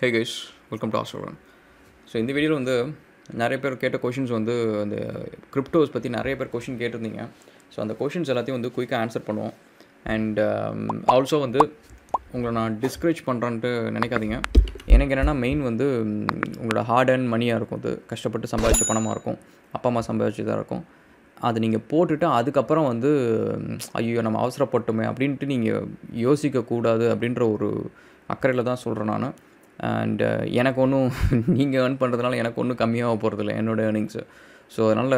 hey guys welcome to Astrovan so இந்த வீடியோவில் வந்து நிறைய பேர் கேட்ட கொஷின்ஸ் வந்து அந்த கிரிப்டோஸ் பற்றி நிறைய பேர் கொஷின் கேட்டிருந்தீங்க ஸோ அந்த கொஷின்ஸ் எல்லாத்தையும் வந்து குயிக்காக ஆன்சர் பண்ணுவோம் அண்ட் ஆல்சோ வந்து உங்களை நான் டிஸ்கரேஜ் பண்ணுறான்ட்டு நினைக்காதீங்க எனக்கு என்னென்னா மெயின் வந்து ம், உங்களோட ஹார்ட் அண்ட் மணியாக இருக்கும் அது கஷ்டப்பட்டு சம்பாதிச்ச பணமாக இருக்கும் அப்பா அம்மா சம்பாதிச்சதாக இருக்கும் அது நீங்கள் போட்டுட்டு அதுக்கப்புறம் வந்து ம், ஐயோ நம்ம அவசரப்பட்டோமே அப்படின்ட்டு நீங்கள் யோசிக்கக்கூடாது அப்படின்ற ஒரு அக்கறையில் தான் சொல்கிறேன் நான் அண்ட் எனக்கு ஒன்றும் நீங்கள் ஏர்ன் பண்ணுறதுனால எனக்கு ஒன்றும் கம்மியாக போகிறதில்ல என்னோடய ஏர்னிங்ஸு ஸோ அதனால்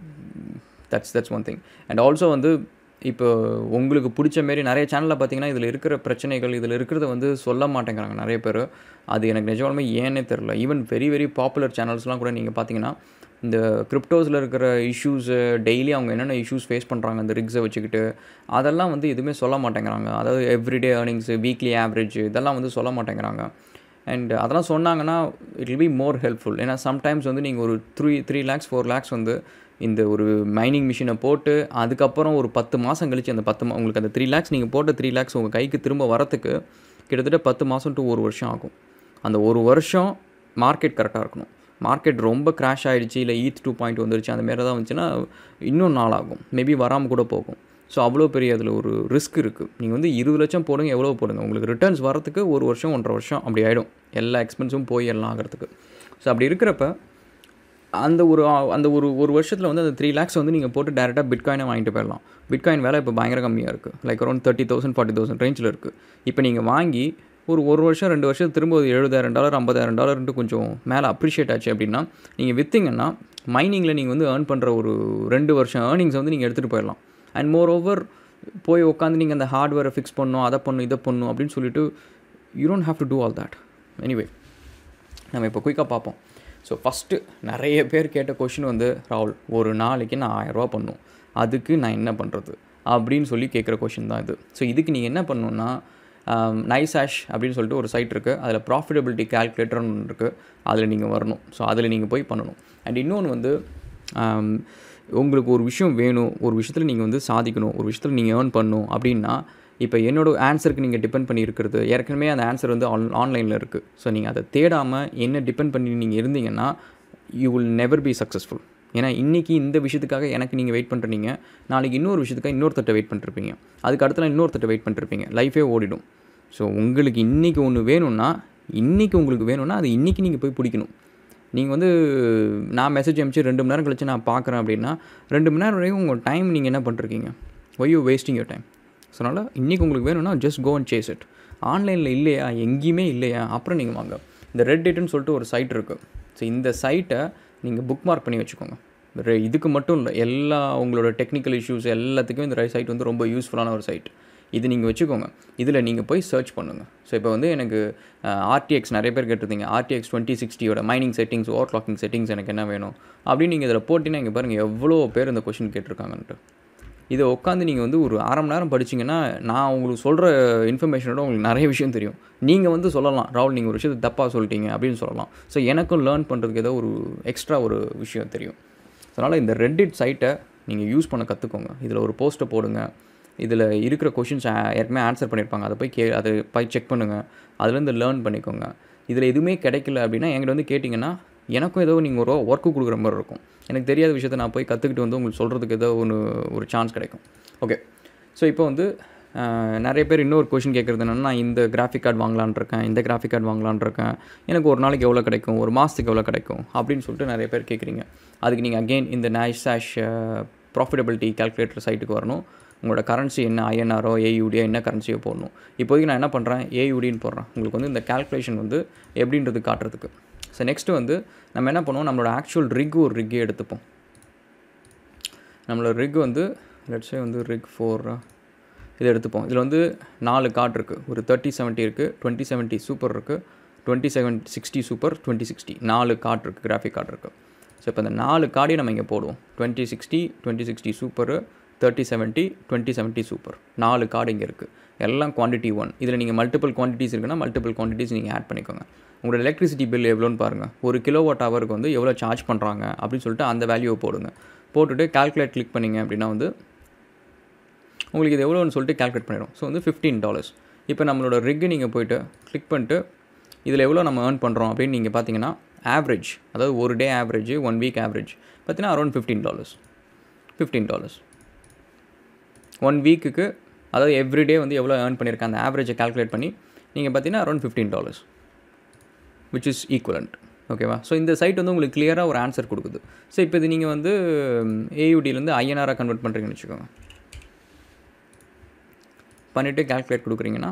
that's that's one thing and also வந்து இப்போ உங்களுக்கு பிடிச்ச மாரி நிறைய சேனலில் பார்த்தீங்கன்னா இதில் இருக்கிற பிரச்சனைகள் இதில் இருக்கிறத வந்து சொல்ல மாட்டேங்கிறாங்க நிறைய பேர் அது எனக்கு நிஜமாலுமே ஏன்னே தெரில ஈவன் வெரி வெரி பாப்புலர் சேனல்ஸ்லாம் கூட நீங்கள் பார்த்தீங்கன்னா இந்த கிரிப்டோஸில் இருக்கிற இஷ்யூஸு டெய்லி அவங்க என்னென்ன இஷ்யூஸ் ஃபேஸ் பண்ணுறாங்க அந்த ரிக்ஸை வச்சுக்கிட்டு அதெல்லாம் வந்து எதுவுமே சொல்ல மாட்டேங்கிறாங்க அதாவது எவ்ரிடே ஏர்னிங்ஸு வீக்லி ஆவரேஜ் இதெல்லாம் வந்து சொல்ல மாட்டேங்கிறாங்க அண்ட் அதெல்லாம் சொன்னாங்கன்னா it will be more helpful ஏன்னா சம்டைம்ஸ் வந்து நீங்கள் ஒரு three three lakhs four lakhs வந்து இந்த ஒரு மைனிங் மிஷினை போட்டு அதுக்கப்புறம் ஒரு பத்து மாதம் கழிச்சு அந்த பத்து மா உங்களுக்கு அந்த த்ரீ லேக்ஸ் நீங்கள் போட்ட த்ரீ லேக்ஸ் உங்கள் கைக்கு திரும்ப வரத்துக்கு கிட்டத்தட்ட பத்து மாதம் டு ஒரு வருஷம் ஆகும் அந்த ஒரு வருஷம் மார்க்கெட் கரெக்டாக இருக்கணும் மார்க்கெட் ரொம்ப கிராஷ் ஆகிடுச்சு இல்லை ஈத் டூ பாயிண்ட் வந்துருச்சு அந்த மாரி தான் வந்துச்சுன்னா இன்னும் நாள் ஆகும் மேபி வராமல் கூட போகும் ஸோ அவ்வளோ பெரிய அதில் ஒரு ரிஸ்க் இருக்குது நீங்கள் வந்து இருபது லட்சம் போடுங்க எவ்வளோ போடுங்க உங்களுக்கு ரிட்டர்ன்ஸ் வரத்துக்கு ஒரு வருஷம் ஒன்றரை வருஷம் அப்படி ஆகிடும் எல்லா எக்ஸ்பென்ஸும் போய் எல்லாம் ஆகிறதுக்கு ஸோ அப்படி இருக்கிறப்ப அந்த ஒரு அந்த ஒரு ஒரு வருஷத்தில் வந்து அந்த த்ரீ லேக்ஸ் வந்து நீங்கள் போட்டு டேரெக்டாக பிட்காயினை வாங்கிட்டு போயிடலாம் பிட்காயின் விலை இப்போ பயங்கர கம்மியாக இருக்குது like around thirty thousand forty thousand ரேஞ்சில் இருக்குது இப்போ நீங்கள் வாங்கி ஒரு ஒரு வருஷம் ரெண்டு வருஷம் திரும்ப ஒரு எழுபதாயிரம் டாலர் ஐம்பதாயிரம் டாலர்ன்ட்டு கொஞ்சம் மேலே அப்ரிஷியேட் ஆச்சு அப்படின்னா நீங்கள் விற்றீங்கன்னா மைனிங்கில் நீங்கள் வந்து ஏர்ன் பண்ணுற ஒரு ரெண்டு வருஷம் ஏர்னிங்ஸ் வந்து நீங்கள் எடுத்துகிட்டு போயிடலாம் அண்ட் மோர் ஓவர் போய் உட்காந்து நீங்கள் அந்த ஹார்ட்வேரை ஃபிக்ஸ் பண்ணணும் அதை பண்ணும் இதை பண்ணும் அப்படின்னு சொல்லிட்டு you don't have to do all that anyway நம்ம இப்போ குயிக்காக பார்ப்போம் ஸோ ஃபஸ்ட்டு நிறைய பேர் கேட்ட கொஷின் வந்து ராகுல் ஒரு நாளைக்கு நான் ஆயரூவா பண்ணும் அதுக்கு நான் என்ன பண்ணுறது அப்படின்னு சொல்லி கேட்குற கொஷின் தான் இது ஸோ இதுக்கு நீங்கள் என்ன பண்ணணுன்னா நைஸ் ஆஷ் அப்படின்னு சொல்லிட்டு ஒரு சைட் இருக்குது அதில் ப்ராஃபிட்டபிலிட்டி கேல்குலேட்டர்னு ஒன்று இருக்குது அதில் நீங்கள் வரணும் ஸோ அதில் நீங்கள் போய் பண்ணணும் அண்ட் இன்னொன்று வந்து ஆம், உங்களுக்கு ஒரு விஷயம் வேணும் ஒரு விஷயத்தில் நீங்கள் வந்து சாதிக்கணும் ஒரு விஷயத்தில் நீங்கள் ஏர்ன் பண்ணணும் அப்படின்னா இப்போ என்னோட ஆன்சருக்கு நீங்கள் டிபெண்ட் பண்ணி இருக்கிறது ஏற்கனவே அந்த ஆன்சர் வந்து ஆன் ஆன்லைனில் இருக்குது ஸோ நீங்கள் அதை தேடாமல் என்ன டிபெண்ட் பண்ணி நீங்கள் இருந்தீங்கன்னா you will never be successful ஏன்னா இன்றைக்கி இந்த விஷயத்துக்காக எனக்கு நீங்கள் வெயிட் பண்ணுறீங்க நாளைக்கு இன்னொரு விஷயத்துக்காக இன்னொருத்தட்ட வெயிட் பண்ணிருப்பீங்க அதுக்கு அடுத்த நாள் இன்னொருத்தட்ட வெயிட் பண்ணிருப்பீங்க லைஃபே ஓடிடும் ஸோ உங்களுக்கு இன்றைக்கி ஒன்று வேணும்னா இன்றைக்கி உங்களுக்கு வேணும்னா அது இன்றைக்கி நீங்கள் போய் பிடிக்கணும் நீங்கள் வந்து நான் மெசேஜ் அனுப்பிச்சு ரெண்டு மணி நேரம் கழிச்சு நான் பார்க்குறேன் அப்படின்னா ரெண்டு மணி நேரம் வரைக்கும் உங்கள் டைம் நீங்கள் என்ன பண்ணிருக்கீங்க why you wasting your time so அதனால் இன்றைக்கி உங்களுக்கு வேணும்னா just go and chase it ஆன்லைனில் இல்லையா எங்கேயுமே இல்லையா அப்புறம் நீங்கள் வாங்க இந்த ரெட் டேட்டுன்னு சொல்லிட்டு ஒரு சைட் இருக்குது ஸோ இந்த சைட்டை நீங்கள் புக் மார்க் பண்ணி வச்சுக்கோங்க ரெ- இதுக்கு மட்டும் இல்லை எல்லா உங்களோட டெக்னிக்கல் இஷ்யூஸ் எல்லாத்துக்கும் இந்த சைட் வந்து ரொம்ப யூஸ்ஃபுல்லான ஒரு சைட் இது நீங்கள் வச்சுக்கோங்க இதில் நீங்கள் போய் சர்ச் பண்ணுங்கள் ஸோ இப்போ வந்து எனக்கு ஆர்டிஎக்ஸ் நிறைய பேர் கேட்டிருந்தீங்க ஆர்டிஎக்ஸ் டுவெண்ட்டி சிக்ஸ்டியோட mining settings overclocking settings எனக்கு என்ன வேணும் அப்படின்னு நீங்கள் இதில் போட்டிங்கன்னா இங்கே பாருங்கள் எவ்வளோ பேர் இந்த கொஷின் கேட்டிருக்காங்கன்ட்டு இதை உட்காந்து நீங்கள் வந்து ஒரு அரை மணி நேரம் படிச்சீங்கன்னா நான் உங்களுக்கு சொல்கிற இன்ஃபர்மேஷனோட உங்களுக்கு நிறைய விஷயம் தெரியும் நீங்கள் வந்து சொல்லலாம் ராகுல் நீங்கள் ஒரு விஷயத்தை தப்பாக சொல்லிட்டீங்க அப்படின்னு சொல்லலாம் ஸோ எனக்கும் லேர்ன் பண்ணுறதுக்கு ஏதோ ஒரு எக்ஸ்ட்ரா ஒரு விஷயம் தெரியும் அதனால் இந்த ரெட்டிட் சைட்டை நீங்கள் யூஸ் பண்ண கற்றுக்கோங்க இதில் ஒரு போஸ்ட்டை போடுங்க இதில் இருக்கிற கொஷின்ஸ் ஏற்கனவே ஆன்சர் பண்ணியிருப்பாங்க அதை போய் கே அதை போய் செக் பண்ணுங்கள் அதுலேருந்து லேர்ன் பண்ணிக்கோங்க இதில் எதுவுமே கிடைக்கல அப்படின்னா என்கிட்ட வந்து கேட்டிங்கன்னா எனக்கும் ஏதோ நீங்கள் ஒரு ஒர்க்கு கொடுக்குற மாதிரி இருக்கும் எனக்கு தெரியாத விஷயத்தை நான் போய் கற்றுக்கிட்டு வந்து உங்களுக்கு சொல்கிறதுக்கு ஏதோ ஒன்று ஒரு சான்ஸ் கிடைக்கும் ஓகே ஸோ இப்போ வந்து அஹ், நிறைய பேர் இன்னொரு கொஷின் கேட்குறது என்னென்னா நான் இந்த கிராஃபிக் கார்டு வாங்கலான்னு இருக்கேன் இந்த கிராஃபிக் கார்டு வாங்கலான்னு இருக்கேன் எனக்கு ஒரு நாளைக்கு எவ்வளோ கிடைக்கும் ஒரு மாதத்துக்கு எவ்வளோ கிடைக்கும் அப்படின்னு சொல்லிட்டு நிறைய பேர் கேட்குறீங்க அதுக்கு நீங்கள் அகெயின் இந்த நேஷ் ப்ராஃபிட்டபிலிட்டி கால்குலேட்டர் சைட்டுக்கு வரணும் உங்களோட கரன்சி என்ன ஐஎன்ஆரோ ஏயூடியோ என்ன கரன்சியோ போடணும் இப்போதைக்கு நான் என்ன பண்ணுறேன் ஏயூடின்னு போடுறேன் உங்களுக்கு வந்து இந்த கால்குலேஷன் வந்து எப்படின்றது காட்டுறதுக்கு ஸோ நெக்ஸ்ட்டு வந்து நம்ம என்ன பண்ணுவோம் நம்மளோட ஆக்சுவல் ரிக் ஒரு ரிக்கே எடுத்துப்போம் நம்மளோட ரிக் வந்து லெட்ஸே வந்து ரிக் ஃபோர் இதை எடுத்துப்போம் இதில் வந்து நாலு கார்டு இருக்குது ஒரு தேர்ட்டி செவன்ட்டி இருக்குது டுவெண்ட்டி செவன்ட்டி சூப்பர் இருக்குது twenty seven sixty super twenty sixty நாலு கார்டு இருக்குது கிராஃபிக் கார்டு இருக்குது ஸோ இப்போ இந்த நாலு கார்டையும் நம்ம இங்கே போடுவோம் twenty sixty twenty sixty super thirty seventy twenty seventy super நாலு கார்டு இங்கே இருக்குது எல்லாம் குவான்டிட்டி ஒன் இதில் நீங்கள் மல்டிபிள் குவான்டிட்டிஸ் இருக்குன்னா மல்டிபிள் குவான்டிட்டிஸ் நீங்கள் ஆட் பண்ணிக்கோங்க உங்களோட எலக்ட்ரிசிட்டி பில் எவ்வளோன்னு பாருங்கள் ஒரு கிலோ வாட் ஹவருக்கு வந்து எவ்வளோ சார்ஜ் பண்ணுறாங்க அப்படின்னு சொல்லிட்டு அந்த வேல்யூவை போடுங்க போட்டுட்டு கால்குலேட் கிளிக் பண்ணிங்க அப்படின்னா வந்து உங்களுக்கு இது எவ்வளோன்னு சொல்லிட்டு கால்குலேட் பண்ணிடும் ஸோ வந்து ஃபிஃப்டீன் டாலர்ஸ் இப்போ நம்மளோட ரிக்கு நீங்கள் போயிட்டு கிளிக் பண்ணிட்டு இதில் எவ்வளோ நம்ம ஏர்ன் பண்ணுறோம் அப்படின்னு நீங்கள் பார்த்தீங்கன்னா ஆவரேஜ் அதாவது ஒரு day average one week average பார்த்தீங்கன்னா around fifteen dollars fifteen dollars one வீக்குக்கு அதாவது எவ்ரிடே வந்து எவ்வளோ ஏர்ன் பண்ணியிருக்கேன் அந்த ஆவரேஜை கால்குலேட் பண்ணி நீங்கள் பார்த்தீங்கன்னா around fifteen dollars which is equivalent ஓகேவா ஸோ இந்த சைட் வந்து உங்களுக்கு கிளியராக ஒரு ஆன்சர் கொடுக்குது ஸோ இப்போ இது நீங்கள் வந்து ஏயுடிலேருந்து ஐஎன்ஆராக கன்வெர்ட் பண்ணுறீங்கன்னு வச்சுக்கோங்க பண்ணிவிட்டு கால்குலேட் கொடுக்குறீங்கன்னா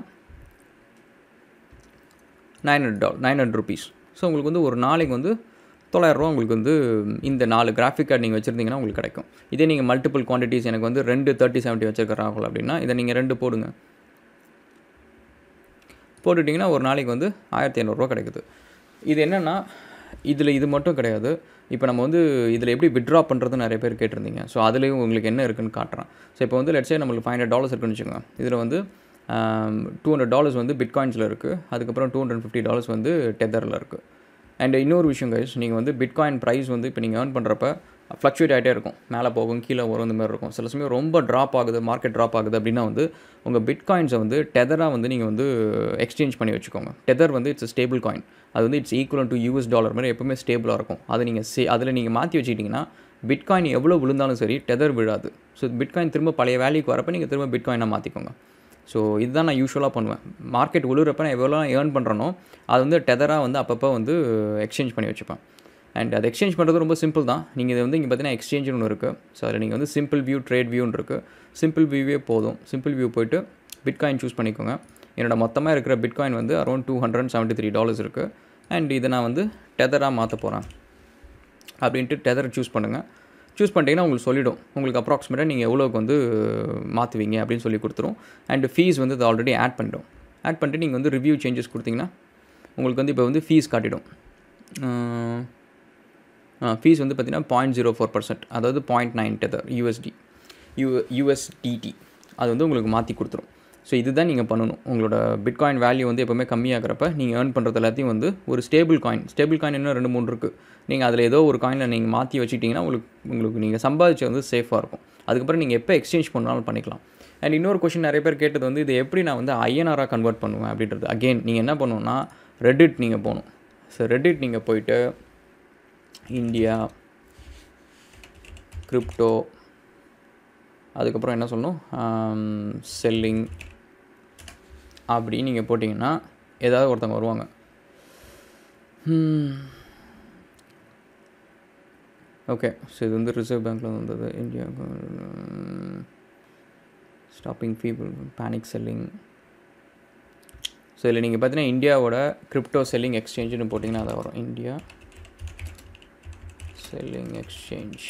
நைன் ஹண்ட்ரட் டால் நைன் ஹண்ட்ரட் ருபீஸ் ஸோ உங்களுக்கு வந்து ஒரு நாளைக்கு வந்து தொள்ளாயிரரூவா உங்களுக்கு வந்து இந்த நாலு கிராஃபிக் கார்டு நீங்கள் வச்சுருந்தீங்கன்னா உங்களுக்கு கிடைக்கும் இதே நீங்கள் மல்டிபிள் குவான்டிட்டிஸ் எனக்கு வந்து ரெண்டு தேர்ட்டி செவன்ட்டி வச்சுருக்கிறாங்க அப்படின்னா இதை நீங்கள் ரெண்டு போடுங்க போட்டுட்டிங்கன்னா ஒரு நாளைக்கு வந்து ஆயிரத்தி ஐநூறுரூவா கிடைக்குது இது என்னென்னா இதில் இது மட்டும் கிடையாது இப்போ நம்ம வந்து இதில் எப்படி விட்ரா பண்ணுறது நிறைய பேர் கேட்டிருந்தீங்க ஸோ அதுலேயும் உங்களுக்கு என்ன இருக்குன்னு காட்டுறேன் ஸோ இப்போ வந்து லெட்ஸே நம்மளுக்கு ஃபைவ் ஹண்ட்ரட் டாலர்ஸ் இருக்குன்னு வச்சுக்கோங்க இதில் வந்து டூ ஹண்ட்ரட் டாலர்ஸ் வந்து பிட்காயின்ஸில் இருக்குது அதுக்கப்புறம் டூ ஹண்ட்ரட் ஃபிஃப்டி டாலர்ஸ் வந்து டெதரில் இருக்குது அண்ட் இன்னொரு விஷயம் கைஸ் நீங்கள் வந்து பிட்காயின் ப்ரைஸ் வந்து இப்போ நீங்கள் ஏர்ன் பண்ணுறப்ப ஃப்ளக்சுவேட் ஆகிட்டே இருக்கும் மேலே போகும் கீழே வரும் இந்த மாதிரி இருக்கும் சில சமயம் ரொம்ப ட்ராப் ஆகுது மார்க்கெட் ட்ராப் ஆகுது அப்படின்னா வந்து உங்கள் பிட்காயின்ஸை வந்து டெதராக வந்து நீங்கள் வந்து எக்ஸ்சேஞ்ச் பண்ணி வச்சுக்கோங்க டெதர் வந்து இட்ஸ் ஸ்டேபிள் காயின் அது வந்து it's equal to US dollar மாதிரி எப்பவுமே ஸ்டேபிளாக இருக்கும் அதை நீங்கள் சே அதில் நீங்கள் மாற்றி வச்சுக்கிட்டிங்கன்னா பிட்காயின் எவ்வளோ விழுந்தாலும் சரி டெதர் விழாது ஸோ பிட்காயின் திரும்ப பழைய வேல்யூக்கு வரப்போ நீங்கள் திரும்ப பிட்காயினை மாற்றிக்கோங்க ஸோ இதுதான் நான் யூஸ்வலாக பண்ணுவேன் மார்க்கெட் விழுறப்ப நான் எவ்வளோ ஏர்ன் பண்ணுறனோ அது வந்து டெதராக வந்து அப்பப்போ வந்து எக்ஸ்சேஞ்ச் பண்ணி வச்சுப்பேன் அண்ட் அது எக்ஸ்சேஞ்ச் பண்ணுறது ரொம்ப சிம்பிள் தான் நீங்கள் இது வந்து இங்கே பார்த்தீங்கன்னா எக்ஸ்சேஞ்சுன்னு ஒன்று இருக்குது ஸோ அதில் நீங்கள் வந்து சிம்பிள் வியூ ட்ரேட் வியூன்னு இருக்குது சிம்பிள் வியூவே போதும் சிம்பிள் வியூ போயிட்டு பிட்காயின் சூஸ் பண்ணிக்கோங்க என்னோட மொத்தமாக இருக்கிற பிட்காயின் வந்து around two hundred seventy three dollars இருக்குது அண்ட் இதை நான் வந்து டெதராக மாற்ற போகிறேன் அப்படின்ட்டு டெதர் சூஸ் பண்ணுங்கள் சூஸ் பண்ணிட்டீங்கன்னா உங்களுக்கு சொல்லிடும் உங்களுக்கு அப்ராக்சிமேட்டாக நீங்கள் எவ்வளோக்கு வந்து மாற்றுவீங்க அப்படின்னு சொல்லி கொடுத்துரும் அண்ட் ஃபீஸ் வந்து அது ஆல்ரெடி ஆட் பண்ணிடும் ஆட் பண்ணிட்டு நீங்கள் வந்து ரிவ்யூ சேஞ்சஸ் கொடுத்தீங்கன்னா உங்களுக்கு வந்து இப்போ வந்து ஃபீஸ் காட்டிடும் ஃபீஸ் வந்து பார்த்தீங்கன்னா பாயிண்ட் ஜீரோ ஃபோர் பர்சன்ட் அதாவது point nine tether USDT U USDT அது வந்து உங்களுக்கு மாற்றி கொடுத்துரும் ஸோ இதுதான் நீங்கள் பண்ணணும் உங்களோட பிட்காயின் வேல்யூ வந்து எப்போவுமே கம்மியாகிறப்ப நீங்கள் ஏர்ன் பண்ணுறது எல்லாத்தையும் வந்து ஒரு ஸ்டேபிள் காயின் ஸ்டேபிள் காயின் இன்னும் ரெண்டு மூணு இருக்குது நீங்கள் அதில் ஏதோ ஒரு காயினில் நீங்கள் மாற்றி வச்சுக்கிட்டிங்கன்னா உங்களுக்கு உங்களுக்கு நீங்கள் சம்பாதிச்சு வந்து சேஃபாக இருக்கும் அதுக்கப்புறம் நீங்கள் எப்போ எக்ஸ்சேஞ்ச் பண்ணாலும் பண்ணிக்கலாம் அண்ட் இன்னொரு கொஷின் நிறைய பேர் கேட்டது வந்து இது எப்படி நான் வந்து ஐஎன்ஆராக கன்வெர்ட் பண்ணுவேன் அப்படின்றது அகெயின் நீங்கள் என்ன பண்ணணும்னா ரெடிட் நீங்கள் போகணும் ஸோ ரெடிட் நீங்கள் போயிட்டு இந்தியா கிரிப்டோ அதுக்கப்புறம் என்ன சொல்லணும் செல்லிங் அப்படி நீங்கள் போட்டிங்கன்னா ஏதாவது ஒருத்தவங்க வருவாங்க ஓகே ஸோ இது வந்து ரிசர்வ் பேங்க்கில் வந்தது India stopping people panic selling so இதில் நீங்கள் பார்த்தீங்கன்னா இந்தியாவோட கிரிப்டோ செல்லிங் எக்ஸ்சேஞ்சுன்னு போட்டிங்கன்னா அதை வரும் India selling exchange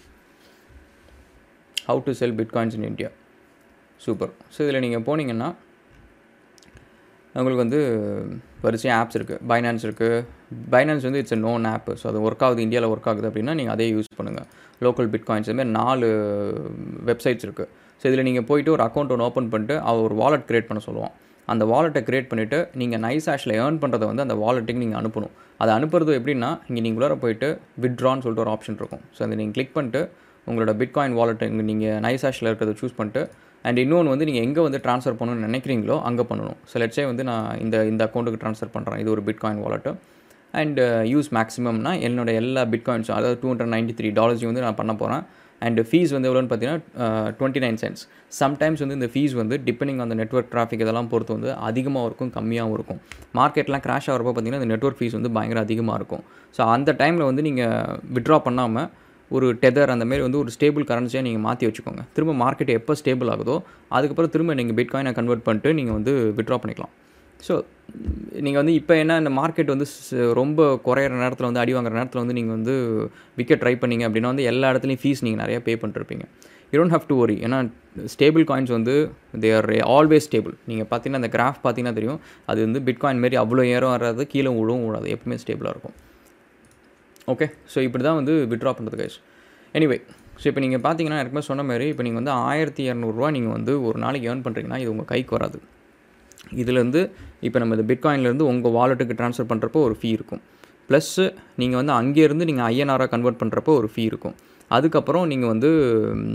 how to sell bitcoins in India super so இதில் நீங்கள் போனீங்கன்னா உங்களுக்கு வந்து வரிசையாக ஆப்ஸ் இருக்குது பைனான்ஸ் இருக்குது பைனான்ஸ் வந்து it's a known app so அது ஒர்க் ஆகுது இந்தியாவில் ஒர்க் ஆகுது அப்படின்னா நீங்கள் அதே யூஸ் பண்ணுங்கள் லோக்கல் பிட்காயின்ஸ் இதுமாதிரி நாலு வெப்சைட்ஸ் இருக்குது ஸோ இதில் நீங்கள் போயிட்டு ஒரு அக்கௌண்ட் ஒன்று ஓப்பன் பண்ணிட்டு அவர் ஒரு வாலெட் க்ரியேட் பண்ண சொல்லுவான் அந்த வாலெட்டை க்ரியேட் பண்ணிவிட்டு நீங்கள் நைஸ் ஆஷில் ஏர்ன் பண்ணுறதை வந்து அந்த வாலெட்டுக்கு நீங்கள் அனுப்பணும் அதை அனுப்புறது எப்படின்னா இங்கே நீங்கள் உள்ளார போயிட்டு வித்ட்ரான்னு சொல்லிட்டு ஒரு ஆப்ஷன் இருக்கும் ஸோ அதை நீங்கள் கிளிக் பண்ணிட்டு உங்களோட பிட்காயின் வாலெட் இங்கே நீங்கள் நைஸ் ஆஷில் இருக்கிறத சூஸ் பண்ணிட்டு அண்ட் இன்னொன்று வந்து நீங்கள் எங்கே வந்து ட்ரான்ஸ்ஃபர் பண்ணணும்னு நினைக்கிறீங்களோ அங்கே பண்ணணும் ஸோ லெட்ஸே வந்து நான் இந்த இந்த அக்கௌண்ட்டுக்கு ட்ரான்ஸ்ஃபர் பண்ணுறேன் இது ஒரு பிட்காயின் வாலெட்டு அண்ட் யூஸ் மேக்ஸிமம்னா என்னோட எல்லா பிட்காயின்ஸும் அதாவது டூ ஹண்ட்ரட் நைன்ட்டி த்ரீ டாலர்ஸையும் வந்து நான் பண்ண போகிறேன் அண்ட் ஃபீஸ் வந்து எவ்வளோன்னு பார்த்தீங்கன்னா டுவெண்ட்டி நைன் சென்ட்ஸ் சம்டைம்ஸ் வந்து இந்த ஃபீஸ் வந்து டிபெண்டிங் அந்த நெட்ஒர்க் டிராஃபிக் இதெல்லாம் பொறுத்து வந்து அதிகமாக இருக்கும் கம்மியாகவும் இருக்கும் மார்க்கெட்லாம் கிராஷ் ஆகிறப்போ பார்த்தீங்கன்னா இந்த நெட்ஒர்க் ஃபீஸ் வந்து பயங்கர அதிகமாக இருக்கும் ஸோ அந்த டைமில் வந்து நீங்கள் விட்ரா பண்ணாமல் ஒரு டெதர் அந்த மாதிரி வந்து ஒரு ஸ்டேபிள் கரன்சியாக நீங்கள் மாற்றி வச்சுக்கோங்க திரும்ப மார்க்கெட் எப்போ ஸ்டேபிள் ஆகுதோ அதுக்கப்புறம் திரும்ப நீங்கள் பிட்காயினை கன்வெர்ட் பண்ணிட்டு நீங்கள் வந்து விட்ரா பண்ணிக்கலாம் ஸோ நீங்கள் வந்து இப்போ என்ன இந்த மார்க்கெட் வந்து ரொம்ப குறையிற நேரத்தில் வந்து அடி வாங்குற நேரத்தில் வந்து நீங்கள் வந்து விற்க ட்ரை பண்ணிங்க அப்படின்னா வந்து எல்லா இடத்துலையும் ஃபீஸ் நீங்கள் நிறையா பே பண்ணிருப்பீங்க you don't have to worry ஏன்னா ஸ்டேபிள் காயின்ஸ் வந்து தே ஆர் ஆல்வேஸ் ஸ்டேபிள் நீங்கள் பார்த்தீங்கன்னா அந்த கிராஃப் பார்த்தீங்கன்னா தெரியும் அது வந்து பிட்காயின் மாரி அவ்வளோ ஏறம் வராது கீழே விழவும் விடாது எப்பவுமே ஸ்டேபிளாக இருக்கும் ஓகே ஸோ இப்படி தான் வந்து விட்ரா பண்ணுறது கைஸ் எனிவே ஸோ இப்போ நீங்கள் பார்த்தீங்கன்னா எனக்குமே சொன்ன மாதிரி இப்போ நீங்கள் வந்து ஆயிரத்தி இரநூறுவா நீங்கள் வந்து ஒரு நாளைக்கு ஏர்ன் பண்ணுறீங்கன்னா இது உங்கள் கைக்கு வராது இதுலேருந்து இப்போ நம்ம இந்த பிட்காயின்லேருந்து உங்கள் வாலெட்டுக்கு ட்ரான்ஸ்ஃபர் பண்ணுறப்போ ஒரு ஃபீ இருக்கும் ப்ளஸ்ஸு நீங்கள் வந்து அங்கேருந்து நீங்கள் ஐஎன்ஆராக கன்வெர்ட் பண்ணுறப்போ ஒரு ஃபீ இருக்கும் அதுக்கப்புறம் நீங்கள் வந்து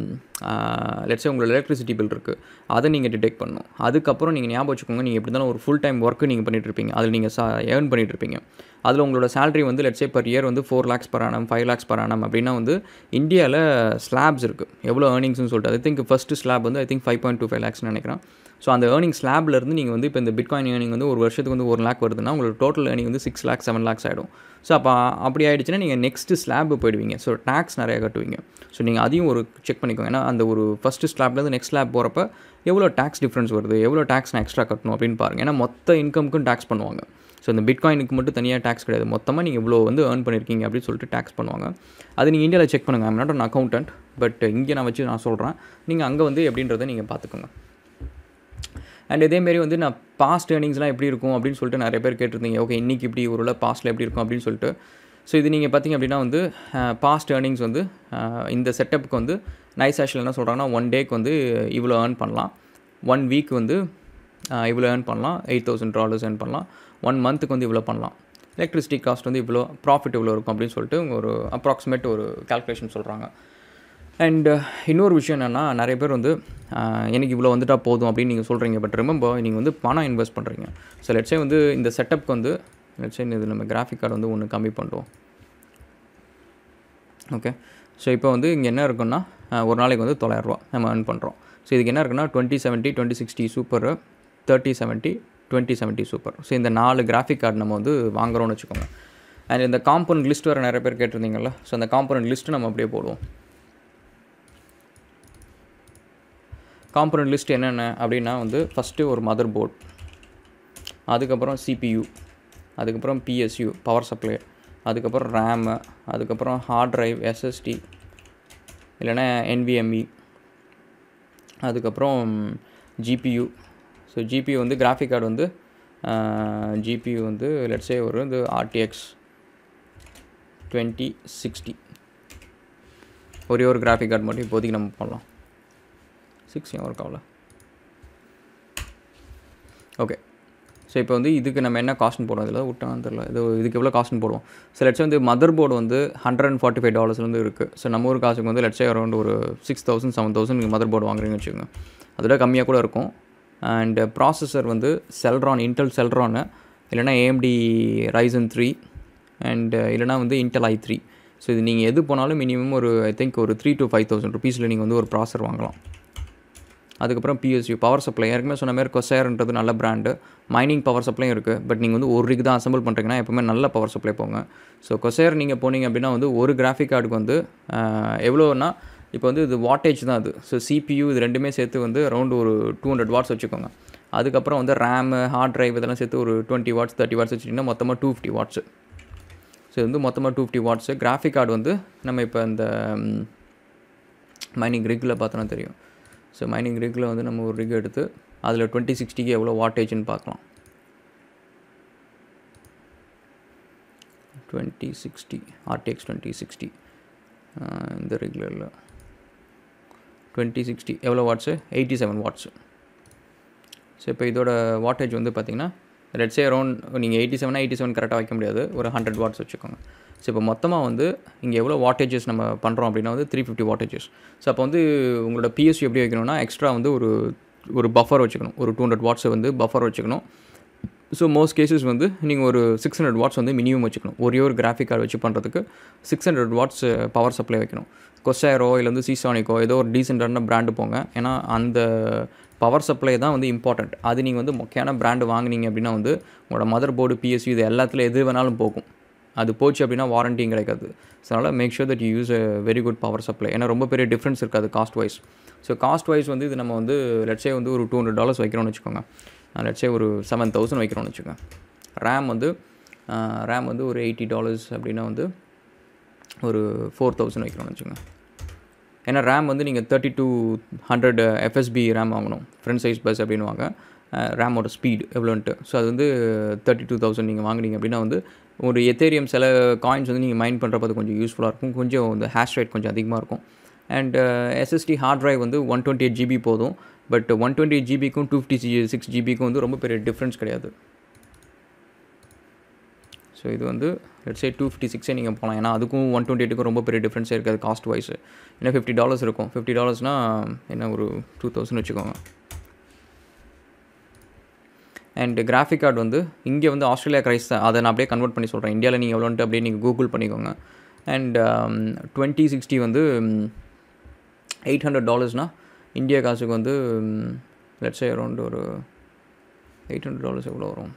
லெட்ஸே உங்களோட எலக்ட்ரிசிட்டி பில் இருக்குது அதை நீங்கள் டிடெக்ட் பண்ணணும் அதுக்கப்புறம் நீங்கள் ஞாபகம் வச்சுக்கோங்க நீங்கள் எப்படி இருந்தாலும் ஒரு ஃபுல் டைம் ஒர்க்கு நீங்கள் பண்ணிகிட்ருப்பீங்க அதில் நீங்கள் சா ஏர்ன் பண்ணிகிட்ருப்பீங்க அதில் உங்களோட சேலரி வந்து லெட்ஸே பர் இயர் வந்து four lakhs per annum five lakhs per annum அப்படின்னா வந்து இந்தியாவில் ஸ்லாப்ஸ் இருக்குது எவ்வளோ ஏர்னிங்ஸ்னு சொல்லிட்டு ஐ திங்க் ஃபஸ்ட்டு ஸ்லாப் வந்து I think five point two five லேக்ஸ்னு நினைக்கிறேன் ஸோ அந்த ஏர்னிங் ஸ்லாப்லேருந்து நீங்கள் வந்து இப்போ இந்த பிட்காயின் ஏர்னிங் வந்து ஒரு வருஷத்துக்கு வந்து ஒரு லேக் வருதுன்னா உங்களுக்கு டோட்டல் ஏர்னிங் வந்து சிக்ஸ் லேக்ஸ் செவன் லேக்ஸ் ஆகிடும் ஸோ அப்போ அப்படி ஆகிடுச்சுன்னா நீங்கள் நெக்ஸ்ட்டு ஸ்லாப் போயிடுவீங்க ஸோ டேக்ஸ் நிறையா கட்டுவீங்க ஸோ நீங்கள் அதையும் ஒரு செக் பண்ணிக்கோங்க ஏன்னா அந்த ஒரு ஃபஸ்ட்டு ஸ்லாப்லேருந்து நெக்ஸ்ட் ஸ்லாப் போகிறப்ப எவ்வளோ டேக்ஸ் டிஃப்ரென்ஸ் வருது எவ்வளோ டேக்ஸ் நான் எக்ஸ்ட்ரா கட்டணும் அப்படின்னு பாருங்கள் ஏன்னா மொத்த இன்கமுக்கும் டேக்ஸ் பண்ணுவாங்க ஸோ இந்த பிட்காயினுக்கு மட்டும் தனியாக டேக்ஸ் கிடையாது மொத்தமாக நீங்கள் இவ்வளோ வந்து ஏர்ன் பண்ணியிருக்கீங்க அப்படின்னு சொல்லிட்டு டேக்ஸ் பண்ணுவாங்க அது நீங்கள் இந்தியாவில் செக் பண்ணுங்கள் I'm not an accountant but இங்கே நான் வச்சு நான் சொல்கிறேன் நீங்கள் அங்கே வந்து எப்படின்றத நீங்கள் பார்த்துக்கோங்க அண்ட் இதேமாரி வந்து நான் பாஸ்ட் ஏர்னிங்ஸ்லாம் எப்படி இருக்கும் அப்படின்னு சொல்லிட்டு நிறைய பேர் கேட்டிருந்தீங்க ஓகே இன்றைக்கி இப்படி ஒரு பாஸ்ட்டில் எப்படி இருக்கும் அப்படின்னு சொல்லிட்டு ஸோ இது நீங்கள் பார்த்தீங்க அப்படின்னா வந்து பாஸ்ட் ஏர்னிங்ஸ் வந்து இந்த செட்டப்புக்கு வந்து நைஸ் ஆஷில் என்ன சொல்கிறாங்கன்னா ஒன் டேக்கு வந்து இவ்வளோ ஏர்ன் பண்ணலாம் ஒன் வீக் வந்து இவ்வளோ ஏர்ன் பண்ணலாம் எயிட் தௌசண்ட் டாலர்ஸ் ஏர்ன் பண்ணலாம் ஒன் மந்த்துக்கு வந்து இவ்வளோ பண்ணலாம் எலக்ட்ரிசிட்டி காஸ்ட் வந்து இவ்வளோ ப்ராஃபிட் இவ்வளோ இருக்கும் அப்படின்னு சொல்லிட்டு ஒரு அப்ராக்சிமேட் ஒரு கால்குலேஷன் சொல்கிறாங்க அண்ட் இன்னொரு விஷயம் என்னென்னா நிறைய பேர் வந்து எனக்கு இவ்வளோ வந்துட்டால் போதும் அப்படின்னு நீங்கள் சொல்கிறீங்க பட் ரிமெம்பர் நீங்கள் வந்து பணம் இன்வெஸ்ட் பண்ணுறீங்க ஸோ லெட்ஸே வந்து இந்த செட்டப்க்கு வந்து லெட்ஸே இது நம்ம கிராஃபிக் கார்டு வந்து ஒன்று கம்மி பண்ணுறோம் ஓகே ஸோ இப்போ வந்து இங்கே என்ன இருக்குன்னா ஒரு நாளைக்கு வந்து தொள்ளாயிரரூவா நம்ம ஏர்ன் பண்ணுறோம் ஸோ இதுக்கு என்ன இருக்குன்னா twenty seventy twenty sixty super thirty seventy twenty seventy super so இந்த நாலு கிராஃபிக் கார்டு நம்ம வந்து வாங்குறோம்னு வச்சுக்கோங்க அண்ட் இந்த காம்பவுண்ட் லிஸ்ட் வேறு நிறைய பேர் கேட்டிருந்தீங்கல்ல ஸோ அந்த காம்பவுண்ட் லிஸ்ட்டு நம்ம அப்படியே போடுவோம் காம்பனண்ட் லிஸ்ட் என்னென்ன அப்படின்னா வந்து ஃபஸ்ட்டு ஒரு மதர் போர்ட் அதுக்கப்புறம் சிபியு அதுக்கப்புறம் பிஎஸ்யூ பவர் சப்ளை அதுக்கப்புறம் ரேமு அதுக்கப்புறம் ஹார்ட் ட்ரைவ் எஸ்எஸ்டி இல்லைன்னா என்விஎம்இ அதுக்கப்புறம் ஜிபியு ஸோ ஜிபியு வந்து கிராஃபிக் கார்டு வந்து ஜிபியு வந்து லெட்ஸே ஒரு இது ஆர்டிஎக்ஸ் டுவெண்ட்டி சிக்ஸ்டி ஒரே ஒரு கிராஃபிக் கார்டு மட்டும் இப்போதைக்கு நம்ம பண்ணலாம் சிக்ஸ் ஏன் ஒர்க் ஆகல ஓகே ஸோ இப்போ வந்து இதுக்கு நம்ம என்ன காஸ்ட்னு போடுவோம் இதில் விட்டான்னு தெரில இது இதுக்கு எவ்வளோ காஸ்ட்னு போடுவோம் ஸோ லெட்ஸே வந்து மதர் போர்டு வந்து ஹண்ட்ரட் அண்ட் ஃபார்ட்டி ஃபைவ் டாலர்ஸ்லேருந்து இருக்குது ஸோ நம்ம ஊர் காசுக்கு வந்து லெட்ஸே அரௌண்ட் ஒரு சிக்ஸ் தௌசண்ட் செவன் தௌசண்ட் நீங்கள் மதர் போர்டு வாங்குறீங்கன்னு வச்சுக்கோங்க அதோட கம்மியாக கூட இருக்கும் அண்ட் ப்ராசஸர் வந்து செல்ரான் இன்டெல் செல்ரானு இல்லைனா ஏஎம்டி ரைசன் த்ரீ அண்ட் இல்லைனா வந்து இன்டெல் ஐ த்ரீ ஸோ இது நீங்கள் எது போனாலும் மினிமம் ஒரு ஐ திங்க் ஒரு த்ரீ டு ஃபைவ் தௌசண்ட் ருபீஸில் நீங்கள் வந்து ஒரு ப்ராசர் வாங்கலாம் அதுக்கப்புறம் பிஎஸ்யூ பவர் சப்ளை ஏற்கனவே சொன்ன மாதிரி கொசேர்ன்றது நல்ல பிராண்டு மைனிங் பவர் சப்ளையும் இருக்குது பட் நீங்கள் வந்து ஒரு ரிக் தான் அசம்பிள் பண்ணுறீங்கன்னா எப்பவுமே நல்ல பவர் சப்ளை போங்க ஸோ கொசேர் நீங்கள் போனீங்க அப்படின்னா வந்து ஒரு கிராஃபிக் கார்டுக்கு வந்து எவ்வளோன்னா இப்போ வந்து இது வாட்டேஜ் தான் அது ஸோ சிபியூ இது ரெண்டுமே சேர்த்து வந்து அரௌண்ட் ஒரு டூ ஹண்ட்ரட் வாட்ஸ் வச்சுக்கோங்க அதுக்கப்புறம் வந்து ரேமு ஹார்ட் ட்ரைவ் இதெல்லாம் சேர்த்து ஒரு டுவெண்ட்டி வாட்ஸ் தேர்ட்டி வாட்ஸ் வச்சுட்டிங்கன்னா மொத்தமாக டூ ஃபிஃப்டி வாட்ஸு ஸோ இது வந்து மொத்தமாக two fifty watts graphic card வந்து நம்ம இப்போ இந்த மைனிங் ரிக்கில் பார்த்தோன்னா தெரியும் ஸோ மைனிங் ரிக்கில் வந்து நம்ம ஒரு ரிக் எடுத்து அதில் டுவெண்ட்டி சிக்ஸ்டிக்கு எவ்வளோ வாட்டேஜ்னு பார்க்கலாம் twenty sixty RTX twenty sixty இந்த ரிக்கில் இல்லை டுவெண்ட்டி சிக்ஸ்டி எவ்வளோ watts eighty seven watts so இப்போ இதோட வாட்டேஜ் வந்து பார்த்திங்கன்னா லெட்ஸே அரௌண்ட் நீங்கள் எயிட்டி செவனா எயிட்டி செவன் கரெக்டாக வைக்க முடியாது ஒரு ஹண்ட்ரட் வாட்ஸ் வச்சுக்கோங்க ஸோ இப்போ மொத்தமாக வந்து இங்கே எவ்வளோ வாட்டேஜஸ் நம்ம பண்ணுறோம் அப்படின்னா வந்து த்ரீ ஃபிஃப்டி வாட்டேஜஸ் ஸோ அப்போ வந்து உங்களோட பிஎஸ்சி எப்படி வைக்கணும்னா எக்ஸ்ட்ரா வந்து ஒரு ஒரு பஃபர் வச்சுக்கணும் ஒரு டூ ஹண்ட்ரட் வாட்ஸை வந்து பஃபர் வச்சுக்கணும் ஸோ மோஸ்ட் கேசஸ் வந்து நீங்கள் ஒரு சிக்ஸ் ஹண்ட்ரட் வாட்ஸ் வந்து மினிமம் வச்சுக்கணும் ஒரே ஒரு கிராஃபிக் கார்டு வச்சு பண்ணுறதுக்கு six hundred watts power supply வைக்கணும் கொசேரோ இல்லை வந்து சீசானிக்கோ ஏதோ ஒரு டீசெண்டான பிராண்டு போங்க ஏன்னா அந்த பவர் சப்ளை தான் வந்து இம்பார்ட்டண்ட் அது நீங்கள் வந்து முக்கியமான பிராண்டு வாங்கினீங்க அப்படின்னா வந்து உங்களோட மதர் போர்டு பிஎஸ்சி இது எல்லாத்துலேயும் எது வேணாலும் போகும் அது போச்சு அப்படின்னா வாரண்டியும் கிடைக்காது ஸோ அதனால் make sure that you use a very good power supply ஏன்னா ரொம்ப பெரிய டிஃப்ரென்ஸ் இருக்காது cost wise so cost wise வந்து இது நம்ம வந்து லெட்ஸே வந்து ஒரு டூ ஹண்ட்ரட் டாலர்ஸ் வைக்கிறோம்னு வச்சுக்கோங்க லெட்ஸே ஒரு செவன் தௌசண்ட் வைக்கிறோம்னு வச்சுக்கோங்க ரேம் வந்து ரேம் வந்து ஒரு எயிட்டி டாலர்ஸ் அப்படின்னா வந்து ஒரு ஃபோர் தௌசண்ட் வைக்கிறோம்னு வச்சுக்கோங்க ஏன்னா ரேம் வந்து நீங்கள் thirty two hundred FSB RAM வாங்கணும் ஃப்ரண்ட் சைஸ் பஸ் அப்படின்னு வாங்க ரேமோட ஸ்பீடு எவ்வளோன்ட்டு ஸோ அது வந்து தேர்ட்டி டூ தௌசண்ட் நீங்கள் வாங்குனீங்க அப்படின்னா வந்து ஒரு எத்தேரியம் சில காயின்ஸ் வந்து நீங்கள் மைண்ட் பண்ணுறப்ப அது கொஞ்சம் யூஸ்ஃபுல்லாக இருக்கும் கொஞ்சம் இந்த ஹேஷ் ரேட் கொஞ்சம் அதிகமாக இருக்கும் அண்ட் எஸ்எஸ்டி ஹார்ட் ட்ரைவ் வந்து ஒன் டுவெண்ட்டி எயிட் ஜிபி போதும் பட் ஒன் டுவெண்ட்டி எயிட் ஜிபிக்கும் டூ ஃபிஃப்டி சிக்ஸ் ஜிபிக்கும் வந்து ரொம்ப பெரிய டிஃப்ரென்ஸ் கிடையாது ஸோ இது வந்து லெட்ஸே டூ ஃபிஃப்டி சிக்ஸே நீங்கள் போகலாம் ஏன்னா அதுக்கும் ஒன் டுவெண்ட்டி எயிட்டுக்கும் ரொம்ப பெரிய டிஃப்ரென்ஸே இருக்காது காஸ்ட் வைஸ் ஏன்னா ஃபிஃப்டி டாலர்ஸ் இருக்கும் ஃபிஃப்டி டாலர்ஸ்னால் என்ன ஒரு டூ தௌசண்ட் வச்சுக்கோங்க அண்ட் கிராஃபிக் கார்டு வந்து இங்கே வந்து ஆஸ்திரேலியா க்ரைஸ் தான் அதை நான் அப்படியே கன்வெர்ட் பண்ணி சொல்கிறேன் இந்தியாவில் நீங்கள் எவ்வளோன்ட்டு அப்படியே நீங்கள் கூகுள் பண்ணிக்கோங்க அண்ட் டுவெண்ட்டி சிக்ஸ்டி வந்து எயிட் ஹண்ட்ரட் டாலர்ஸ்னால் இந்தியா காசுக்கு வந்து லெட்ஸே அரௌண்ட் ஒரு எயிட் ஹண்ட்ரட் டாலர்ஸ் எவ்வளோ வரும்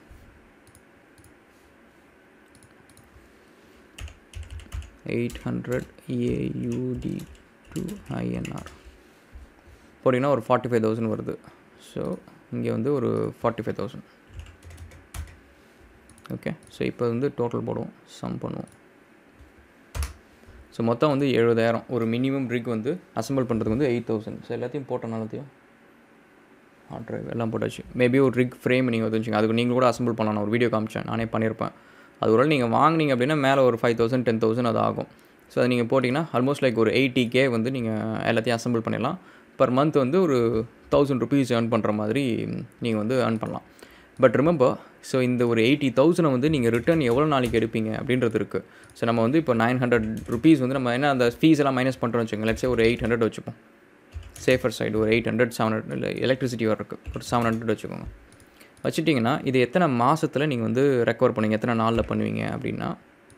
eight hundred AUD to INR போட்டிங்கன்னா ஒரு ஃபார்ட்டி ஃபைவ் தௌசண்ட் வருது ஸோ இங்கே வந்து ஒரு forty five thousand okay so இப்போ வந்து டோட்டல் போடுவோம் சம் பண்ணுவோம் ஸோ மொத்தம் வந்து எழுபதாயிரம் ஒரு மினிமம் ரிக் வந்து அசம்பிள் பண்ணுறதுக்கு வந்து எயிட் தௌசண்ட் ஸோ எல்லாத்தையும் போட்டோம் எல்லாத்தையும் ஹார்ட் ட்ரைவ் எல்லாம் போட்டாச்சு மேபி ஒரு ரிக் ஃப்ரேம் நீங்கள் வந்து வச்சுங்க அதுக்கு நீங்கள் கூட அசம்பிள் பண்ணலாம் நான் ஒரு வீடியோ காமிச்சேன் நானே பண்ணியிருப்பேன் அது ஒரு நீங்கள் வாங்கினீங்க அப்படின்னா மேலே ஒரு ஃபைவ் தௌசண்ட் டென் தௌசண்ட் அது ஆகும் ஸோ அது நீங்கள் போட்டிங்கன்னா ஆல்மோஸ்ட் லைக் ஒரு எயிட்டி கே வந்து நீங்கள் எல்லாத்தையும் அசம்பிள் பண்ணிடலாம் பர் மந்த் வந்து ஒரு தௌசண்ட் ருபீஸ் ஏர்ன் பண்ணுற மாதிரி நீங்கள் வந்து ஏர்ன் பண்ணலாம் பட் ரிமெம்பர் ஸோ இந்த ஒரு எயிட்டி தௌசண்டை வந்து நீங்கள் ரிட்டர்ன் எவ்வளோ நாளைக்கு எடுப்பீங்க அப்படின்றது இருக்குது ஸோ நம்ம வந்து இப்போ நைன் ஹண்ட்ரட் ருபீஸ் வந்து நம்ம என்ன அந்த ஃபீஸ் எல்லாம் மைனஸ் பண்ணுறோம்னு வச்சுக்கோங்க லட்சம் ஒரு எயிட் ஹண்ட்ரட் வச்சுப்போம் சேஃபர் சைடு ஒரு எயிட் ஹண்ட்ரட் செவன் ஹண்ட்ரட் இல்லை எலக்ட்ரிசிட்டி வர இருக்குது ஒரு செவன் ஹண்ட்ரட் வச்சுக்கோங்க வச்சுட்டிங்கன்னா இது எத்தனை மாதத்தில் நீங்கள் வந்து ரெக்கவர் பண்ணுவீங்க எத்தனை நாளில் பண்ணுவீங்க அப்படின்னா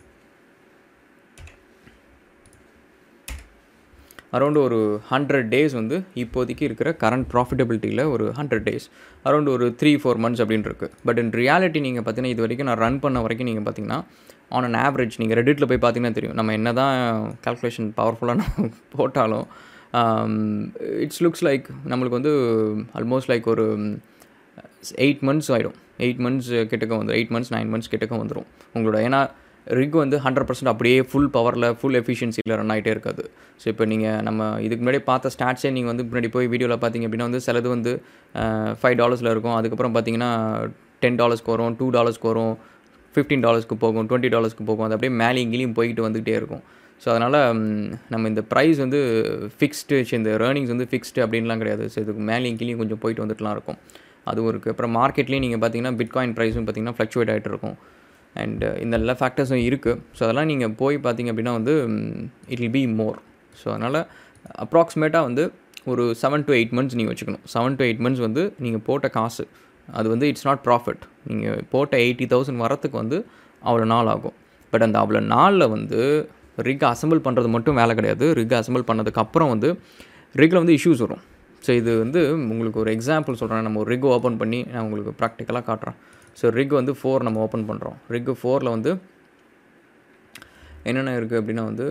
அரௌண்ட் ஒரு ஹண்ட்ரட் டேஸ் வந்து இப்போதைக்கு இருக்கிற கரண்ட் ப்ராஃபிட்டபிலிட்டியில் ஒரு ஹண்ட்ரட் டேஸ் அரௌண்ட் ஒரு த்ரீ ஃபோர் மந்த்ஸ் அப்படின்னு இருக்குது பட் இன் ரியாலிட்டி நீங்கள் பார்த்தீங்கன்னா இது வரைக்கும் நான் ரன் பண்ண வரைக்கும் நீங்கள் பார்த்தீங்கன்னா ஆன் அன் ஆவரேஜ் நீங்கள் ரெடிட்டில் போய் பார்த்தீங்கன்னா தெரியும் நம்ம என்ன தான் கால்குலேஷன் பவர்ஃபுல்லாக நம்ம போட்டாலும் இட்ஸ் லுக்ஸ் லைக் நம்மளுக்கு வந்து ஆல்மோஸ்ட் லைக் ஒரு எயிட் மந்த்ஸ் ஆகிடும் எயிட் மந்த்ஸ் கிட்டக்க வந்துடும் எயிட் மந்த்ஸ் நைன் மந்த்ஸ் கிட்டக்க வந்துடும் உங்களோட ஏன்னா ரிக் வந்து ஹண்ட்ரட் பர்சன்ட் அப்படியே ஃபுல் பவரில் ஃபுல் எஃபிஷியன்சியில் ரன் ஆகிட்டே இருக்காது ஸோ இப்போ நீங்கள் நம்ம இதுக்கு முன்னாடி பார்த்த ஸ்டாட்ஸே நீங்கள் வந்து முன்னாடி போய் வீடியோவில் பார்த்தீங்க அப்படின்னா வந்து சிலது வந்து ஃபைவ் டாலர்ஸில் இருக்கும் அதுக்கப்புறம் பார்த்தீங்கன்னா டென் டாலர்ஸ்க்கு வரும் டூ டாலர்ஸ்க்கு வரும் ஃபிஃப்டீன் டாலர்ஸ்க்கு போகும் டுவெண்ட்டி டாலர்ஸ்க்கு போகும் அது அப்படியே மேலே இங்கேயும் போய்கிட்டு வந்துகிட்டே இருக்கும் ஸோ அதனால் நம்ம இந்த ப்ரைஸ் வந்து ஃபிக்ஸ்டு இந்த ஏர்னிங்ஸ் வந்து ஃபிக்ஸ்டு அப்படின்லாம் கிடையாது ஸோ இதுக்கு மேலே இங்கேயும் கொஞ்சம் போயிட்டு வந்துட்டுலாம் இருக்கும் அதுவும் இருக்குது அப்புறம் மார்க்கெட்லேயும் நீங்கள் பார்த்தீங்கன்னா பிட்காயின் ப்ரைஸும் பார்த்தீங்கன்னா ஃப்ளக்சுவேட் ஆகிட்டு இருக்கும் அண்ட் இந்த எல்லா ஃபேக்டர்ஸும் இருக்குது ஸோ அதெல்லாம் நீங்கள் போய் பார்த்தீங்க அப்படின்னா வந்து it will be more so அதனால் அப்ராக்சிமேட்டாக வந்து ஒரு செவன் டு எயிட் மந்த்ஸ் நீங்கள் வச்சுக்கணும் செவன் டு எயிட் மந்த்ஸ் வந்து நீங்கள் போட்ட காசு அது வந்து இட்ஸ் நாட் ப்ராஃபிட் நீங்கள் போட்ட எயிட்டி தௌசண்ட் வரத்துக்கு வந்து அவ்வளோ நாள் ஆகும் பட் அந்த அவ்வளோ நாளில் வந்து ரிக் அசம்பிள் பண்ணுறது மட்டும் வேலை கிடையாது ரிக் அசம்பிள் பண்ணதுக்கு அப்புறம் வந்து ரிக்கில் வந்து இஷ்யூஸ் வரும் ஸோ இது வந்து உங்களுக்கு ஒரு எக்ஸாம்பிள் சொல்கிறேன் நம்ம ஒரு ரிக் ஓப்பன் பண்ணி நான் உங்களுக்கு ப்ராக்டிக்கலாக காட்டுறேன் ஸோ ரிக் வந்து ஃபோர் நம்ம ஓப்பன் பண்ணுறோம் ரிக் ஃபோரில் வந்து என்னென்ன இருக்குது அப்படின்னா வந்து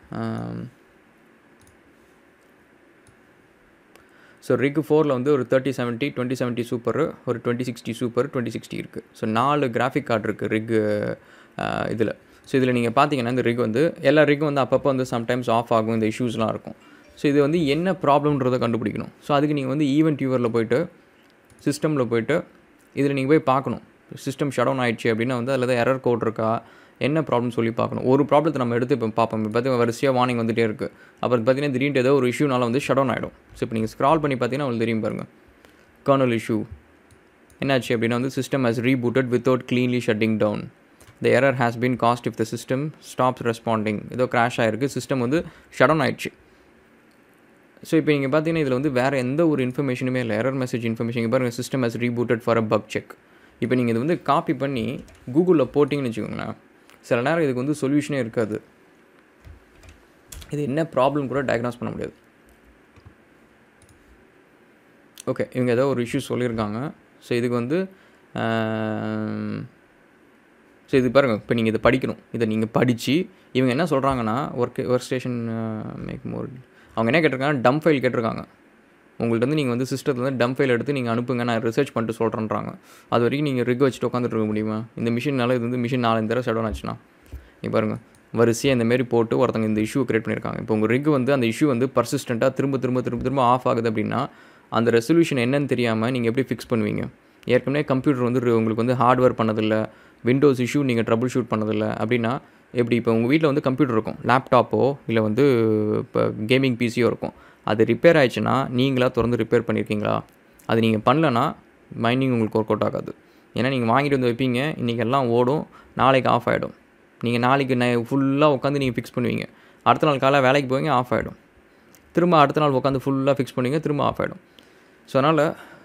ஸோ ரிக் ஃபோரில் வந்து ஒரு thirty seventy twenty seventy super ஒரு twenty sixty super twenty sixty இருக்குது ஸோ நாலு கிராஃபிக் கார்டு இருக்குது ரிக் இதில் ஸோ இதில் நீங்கள் பார்த்தீங்கன்னா இந்த ரிக் வந்து எல்லா ரிக்கும் வந்து அப்பப்போ வந்து சம்டைம்ஸ் ஆஃப் ஆகும் இந்த இஷ்யூஸ்லாம் இருக்கும் ஸோ இது வந்து என்ன ப்ராப்ளம்ன்றதை கண்டுபிடிக்கணும் ஸோ அதுக்கு நீங்கள் வந்து ஈவெண்ட் வியூவரில் போயிட்டு சிஸ்டமில் போயிட்டு இதில் நீங்கள் போய் பார்க்கணும் சிஸ்டம் ஷட் டவுன் ஆயிடுச்சு அப்படின்னா வந்து அதில் தான் எரர் கோட் இருக்கா என்ன ப்ராப்ளம் சொல்லி பார்க்கணும் ஒரு ப்ராப்ளத்தை நம்ம எடுத்து இப்போ பார்ப்போம் இப்போ பார்த்தீங்கன்னா வரிசையாக வார்னிங் வந்துகிட்டே இருக்குது அப்புறம் பார்த்தீங்கன்னா திடீர்னு ஏதோ ஒரு இஷ்யூனால வந்து ஷட் டவுன் ஆகிடும் ஸோ இப்போ நீங்கள் ஸ்க்ரால் பண்ணி பார்த்தீங்கன்னா உங்களுக்கு தெரியும் பாருங்கள் கர்னல் இஷ்யூ என்னாச்சு அப்படின்னா வந்து system has rebooted without cleanly shutting down the error has been caused if the system stops responding ஏதோ கிராஷ் ஆகிருக்கு சிஸ்டம் வந்து ஷட் டவுன் ஆயிடுச்சு ஸோ இப்போ நீங்கள் பார்த்தீங்கன்னா இதில் வந்து வேறு எந்த ஒரு இன்ஃபர்மேஷனுமே இல்லை எரர் மெசேஜ் இன்ஃபர்மேஷன் இங்கே பாருங்கள் system has rebooted for a bug check இப்போ நீங்கள் இது வந்து காப்பி பண்ணி கூகுளில் போட்டிங்கன்னு வச்சுக்கோங்களேன் சில நேரம் இதுக்கு வந்து சொல்யூஷனே இருக்காது இது என்ன ப்ராப்ளம் கூட டயக்னாஸ் பண்ண முடியாது ஓகே இவங்க ஏதோ ஒரு இஷ்யூ சொல்லியிருக்காங்க ஸோ இதுக்கு வந்து ஸோ இது பாருங்கள் இப்போ நீங்கள் இதை படிக்கணும் இதை நீங்கள் படித்து இவங்க என்ன சொல்கிறாங்கன்னா work workstation make more அவங்க என்ன கேட்டிருக்காங்க டம் ஃபைல் கேட்டிருக்காங்க உங்கள்ட்ட வந்து நீங்கள் வந்து சிஸ்டத்தில் வந்து டம் ஃபைல் எடுத்து நீங்கள் அனுப்புங்க நான் ரிசர்ச் பண்ணிட்டு சொல்கிறேன்றாங்க அது வரைக்கும் நீங்கள் ரிக் வச்சுட்டு உட்காந்துட்டு இருக்க முடியுமா இந்த மிஷினால இது வந்து மிஷின் நாலஞ்சு தடவை ஷட் ஆச்சுன்னா நீ பாருங்கள் வரிசையாக இந்த மாரி போட்டு ஒருத்தங்க இந்த இஷ்யூ கிரியேட் பண்ணியிருக்காங்க இப்போ உங்கள் ரிக் வந்து அந்த இஷ்யூ வந்து பர்சிஸ்டண்ட்டாக திரும்ப திரும்ப திரும்ப திரும்ப ஆஃப் ஆகுது அப்படின்னா அந்த ரெசல்யூஷன் என்னன்னு தெரியாமல் நீங்கள் எப்படி ஃபிக்ஸ் பண்ணுவீங்க ஏற்கனவே கம்ப்யூட்டர் வந்து உங்களுக்கு வந்து ஹார்ட்வேர் பண்ணதில்லை விண்டோஸ் இஷ்யூ நீங்கள் ட்ரபிள் ஷூட் பண்ணதில்லை அப்படின்னா எப்படி இப்போ உங்கள் வீட்டில் வந்து கம்ப்யூட்டர் இருக்கும் லேப்டாப்போ இல்லை வந்து இப்போ கேமிங் பிசியோ இருக்கும் அது ரிப்பேர் ஆயிடுச்சுன்னா நீங்களாக திறந்து ரிப்பேர் பண்ணியிருக்கீங்களா அது நீங்கள் பண்ணலன்னா மைனிங் உங்களுக்கு ஒர்க் அவுட் ஆகாது ஏன்னா நீங்கள் வாங்கிட்டு வந்து வைப்பீங்க இன்றைக்கி எல்லாம் ஓடும் நாளைக்கு ஆஃப் ஆகிடும் நீங்கள் நாளைக்கு நை ஃபுல்லாக உட்காந்து நீங்கள் ஃபிக்ஸ் பண்ணுவீங்க அடுத்த நாள் காலை வேலைக்கு போவீங்க ஆஃப் ஆகிடும் திரும்ப அடுத்த நாள் உட்காந்து ஃபுல்லாக ஃபிக்ஸ் பண்ணுவீங்க திரும்ப ஆஃப் ஆகிடும் ஸோ அதனால்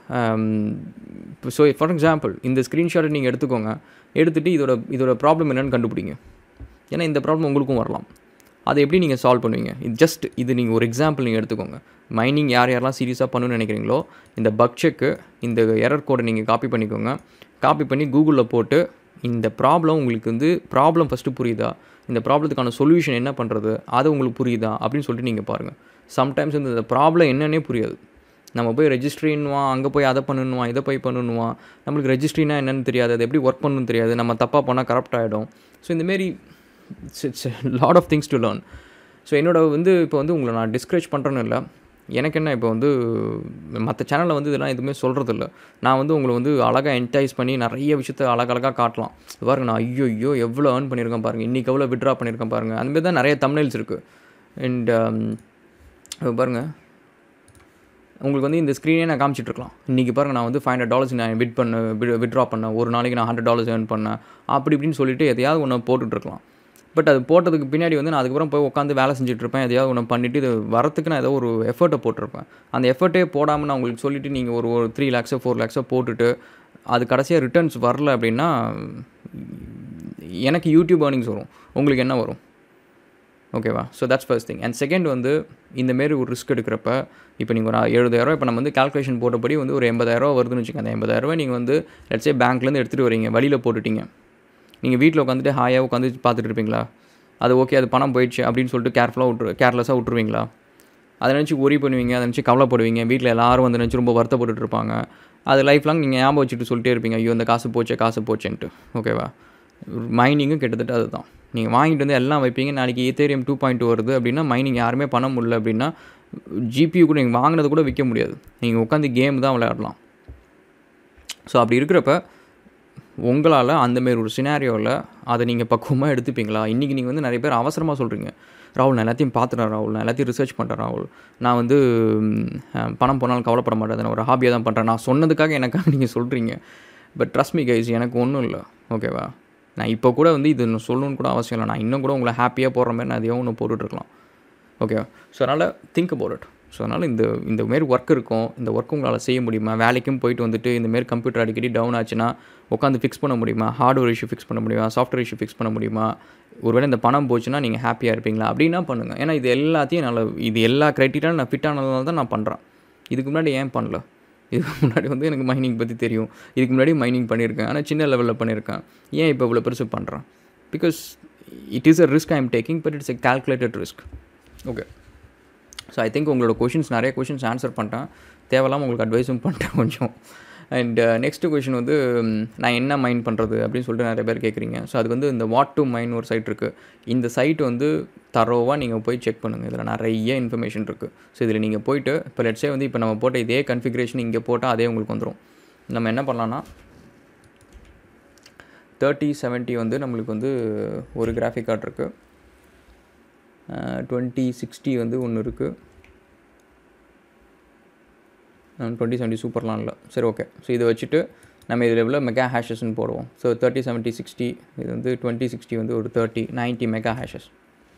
ஸோ ஃபார் எக்ஸாம்பிள் இந்த ஸ்க்ரீன்ஷாட்டை நீங்கள் எடுத்துக்கோங்க எடுத்துகிட்டு இதோட இதோட ப்ராப்ளம் என்னென்னு கண்டுபிடிங்க ஏன்னா இந்த ப்ராப்ளம் உங்களுக்கும் வரலாம் அதை எப்படி நீங்கள் சால்வ் பண்ணுவீங்க இது ஜஸ்ட் இது நீங்கள் ஒரு எக்ஸாம்பிள் நீங்கள் எடுத்துக்கோங்க மைனிங் யார் யாரெல்லாம் சீரியஸாக பண்ணணும்னு நினைக்கிறீங்களோ இந்த பக் செக்கு இந்த எரர் கோடை நீங்கள் காப்பி பண்ணிக்கோங்க காப்பி பண்ணி கூகுளில் போட்டு இந்த ப்ராப்ளம் உங்களுக்கு வந்து ப்ராப்ளம் ஃபஸ்ட்டு புரியுதா இந்த ப்ராப்ளத்துக்கான சொல்யூஷன் என்ன பண்ணுறது அது உங்களுக்கு புரியுதா அப்படின்னு சொல்லிட்டு நீங்கள் பாருங்கள் சம்டைம்ஸ் வந்து இந்த ப்ராப்ளம் என்னன்னே புரியாது நம்ம போய் ரெஜிஸ்ட்ரின்வான் அங்கே போய் அதை பண்ணணுவான் இதை போய் பண்ணணுவான் நம்மளுக்கு ரெஜிஸ்ட்ரினா என்னன்னு தெரியாது அது எப்படி ஒர்க் பண்ணணும்னு தெரியாது நம்ம தப்பாக பண்ணால் கரெக்ட் ஆகிடும் ஸோ இந்தமாரி it's it's lot of things to learn so என்னோட வந்து இப்போ வந்து உங்களை நான் டிஸ்கரேஜ் பண்ணுறேன்னு இல்லை எனக்கு என்ன இப்போ வந்து மற்ற சேனலில் வந்து இதெல்லாம் எதுவுமே சொல்கிறது இல்லை நான் வந்து உங்களை வந்து அழகாக என்டைஸ் பண்ணி நிறைய விஷயத்த அழகழகாக காட்டலாம் பாருங்க நான் ஐயோ ஐயோ எவ்வளோ ஏர்ன் பண்ணியிருக்கேன் பாருங்கள் இன்றைக்கி எவ்வளோ விட்ரா பண்ணியிருக்கேன் பாருங்கள் அந்தமாரி தான் நிறைய தமிழ்ஸ் இருக்குது அண்ட் பாருங்கள் உங்களுக்கு வந்து இந்த ஸ்க்ரீனே நான் காமிச்சிட்ருக்கலாம் இன்றைக்கி பாருங்கள் நான் வந்து ஃபைவ் ஹண்ட்ரட் டாலர்ஸ் நான் விட் பண்ண விட்ரா பண்ணேன் ஒரு நாளைக்கு நான் ஹண்ட்ரட் டாலர்ஸ் ஏர்ன் பண்ணேன் அப்படி இப்படின்னு சொல்லிட்டு எதையாவது ஒன்று போட்டுட்ருக்கலாம் பட் அது போட்டதுக்கு பின்னாடி வந்து நான் அதுக்கப்புறம் போய் உட்காந்து வேலை செஞ்சுட்ருப்பேன் எதையாவது ஒன்று பண்ணிவிட்டு இது வரத்துக்கு நான் ஏதோ ஒரு எஃபர்ட்டை போட்டிருப்பேன் அந்த எஃபர்ட்டே போடாமல் நான் உங்களுக்கு சொல்லிவிட்டு நீங்கள் ஒரு ஒரு த்ரீ லேக்ஸோ ஃபோர் லேக்ஸோ போட்டுட்டு அது கடைசியாக ரிட்டர்ன்ஸ் வரல அப்படின்னா எனக்கு யூடியூப் ஏர்னிங்ஸ் வரும் உங்களுக்கு என்ன வரும் ஓகேவா so that's first thing and second வந்து இந்தமாரி ஒரு ரிஸ்க் எடுக்கிறப்ப இப்போ நீங்கள் ஒரு எழுபதாயிரம் இப்போ நம்ம வந்து கால்குலேஷன் போட்டபடி வந்து ஒரு எண்பதாயிரரூவா வருதுன்னு வச்சுக்கோங்க அந்த எண்பதாயிரரூவா நீங்கள் வந்து லட்சே பேங்க்லேருந்து எடுத்துகிட்டு வரீங்க வழியில் போட்டுட்டீங்க நீங்கள் வீட்டில் உட்காந்துட்டு ஹாயாக உட்காந்து பார்த்துட்டு இருப்பீங்களா அது ஓகே அது பணம் போயிடுச்சு அப்படின்னு சொல்லிட்டு கேர்ஃபுல்லாக விட்ரு கேர்லெஸ்ஸாக விட்ருவீங்களா அதை நினச்சி ஒரி பண்ணுவீங்க அதை நினச்சி கவலைப்படுவீங்க வீட்டில் எல்லோரும் வந்து நினச்சி ரொம்ப வருத்தப்பட்டு இருப்பாங்க அது லைஃப் லாங் நீங்கள் ஞாபகம் வச்சுட்டு சொல்லிட்டே இருப்பீங்க ஐயோ இந்த காசு போச்சே காசு போச்சேன்ட்டு ஓகேவா மைனிங்கும் கிட்டத்தட்ட அதுதான் நீங்கள் வாங்கிட்டு வந்து எல்லாம் வைப்பீங்க நாளைக்கு ஏத்தேரியம் டூ பாயிண்ட் டூ வருது அப்படின்னா மைனிங் யாருமே பண்ண முடியல அப்படின்னா ஜிபியூ கூட நீங்கள் வாங்கினது கூட விற்க முடியாது நீங்கள் உட்காந்து கேம் தான் விளையாடலாம் ஸோ அப்படி இருக்கிறப்ப உங்களால் அந்தமாரி ஒரு சினாரியோவில் அதை நீங்கள் பக்குவமாக எடுத்துப்பீங்களா இன்றைக்கி நீங்கள் வந்து நிறைய பேர் அவசரமாக சொல்கிறீங்க ராகுல் நான் எல்லாத்தையும் பார்த்துட்டேன் ராகுல் நான் எல்லாத்தையும் ரிசர்ச் பண்ணுறேன் ராகுல் நான் வந்து பணம் போனாலும் கவலைப்பட மாட்டேன் நான் ஒரு ஹாபியாக தான் பண்ணுறேன் நான் சொன்னதுக்காக எனக்காக நீங்கள் சொல்கிறீங்க பட் ட்ரஸ்ட் மீ கைஸ் எனக்கு ஒன்றும் இல்லை ஓகேவா நான் இப்போ கூட வந்து இது சொல்லணும்னு கூட அவசியம் இல்லை நான் இன்னும் கூட உங்களை ஹாப்பியாக போடுற மாதிரி நான் அதையோ ஒன்று போட்டுட்ருக்கலாம் ஓகே ஸோ அதனால் திங்க் அபவுட் இட் ஸோ அதனால் இந்த இந்த மாரி ஒர்க் இருக்கும் இந்த ஒர்க் உங்களால் செய்ய முடியுமா வேலைக்கும் போயிட்டு வந்துட்டு இந்த மாரி கம்ப்யூட்டர் அடிக்கடி டவுன் ஆச்சுன்னா உட்காந்து ஃபிக்ஸ் பண்ண முடியுமா ஹார்ட்வேர் இஷ்யூ ஃபிக்ஸ் பண்ண முடியுமா சாஃப்ட்வேர் இஷ்யூ ஃபிக்ஸ் பண்ண முடியுமா ஒருவேளை இந்த பணம் போச்சுன்னா நீங்கள் ஹாப்பியாக இருப்பீங்களா அப்படின்னா பண்ணுங்கள் ஏன்னா இது எல்லாத்தையும் நல்ல இது எல்லா க்ரைட்டீரியாலும் நான் ஃபிட் ஆனதுனால தான் நான் பண்ணுறேன் இதுக்கு முன்னாடி ஏன் பண்ணல இதுக்கு முன்னாடி வந்து எனக்கு மைனிங் பற்றி தெரியும் இதுக்கு முன்னாடி மைனிங் பண்ணியிருக்கேன் ஆனால் சின்ன லெவலில் பண்ணியிருக்கேன் ஏன் இப்போ இவ்வளோ பெருசு பண்ணுறேன் because it is a risk I am taking but it's a calculated risk okay so I think உங்களோட கொஷின்ஸ் நிறைய கொஷின்ஸ் ஆன்சர் பண்ணிட்டேன் தேவையில்லாமல் உங்களுக்கு அட்வைஸும் பண்ணிட்டேன் கொஞ்சம் அண்ட் நெக்ஸ்ட்டு கொஷின் வந்து நான் என்ன மைண்ட் பண்ணுறது அப்படின்னு சொல்லிட்டு நிறைய பேர் கேட்குறீங்க ஸோ அதுக்கு வந்து இந்த வாட் டு மைன் ஒரு சைட் இருக்குது இந்த சைட் வந்து தரோவாக நீங்கள் போய் செக் பண்ணுங்கள் இதில் நிறைய இன்ஃபர்மேஷன் இருக்குது ஸோ இதில் நீங்கள் போயிட்டு இப்போ லெட்ஸே வந்து இப்போ நம்ம போட்ட இதே கன்ஃபிகரேஷன் இங்கே போட்டால் அதே உங்களுக்கு வந்துடும் நம்ம என்ன பண்ணலான்னா தேர்ட்டி செவன்ட்டி வந்து நம்மளுக்கு வந்து ஒரு கிராஃபிக் கார்டு இருக்குது டுவெண்ட்டி சிக்ஸ்டி வந்து ஒன்று இருக்குது டுவெண்ட்டி செவன்ட்டி சூப்பர்லாம் இல்லை சரி ஓகே ஸோ இதை வச்சுட்டு நம்ம இதில் எவ்வளோ மெகா ஹேஷஸ்ன்னு போடுவோம் ஸோ தேர்ட்டி செவன்ட்டி சிக்ஸ்டி இது வந்து டுவெண்ட்டி சிக்ஸ்டி வந்து ஒரு thirty ninety megahashes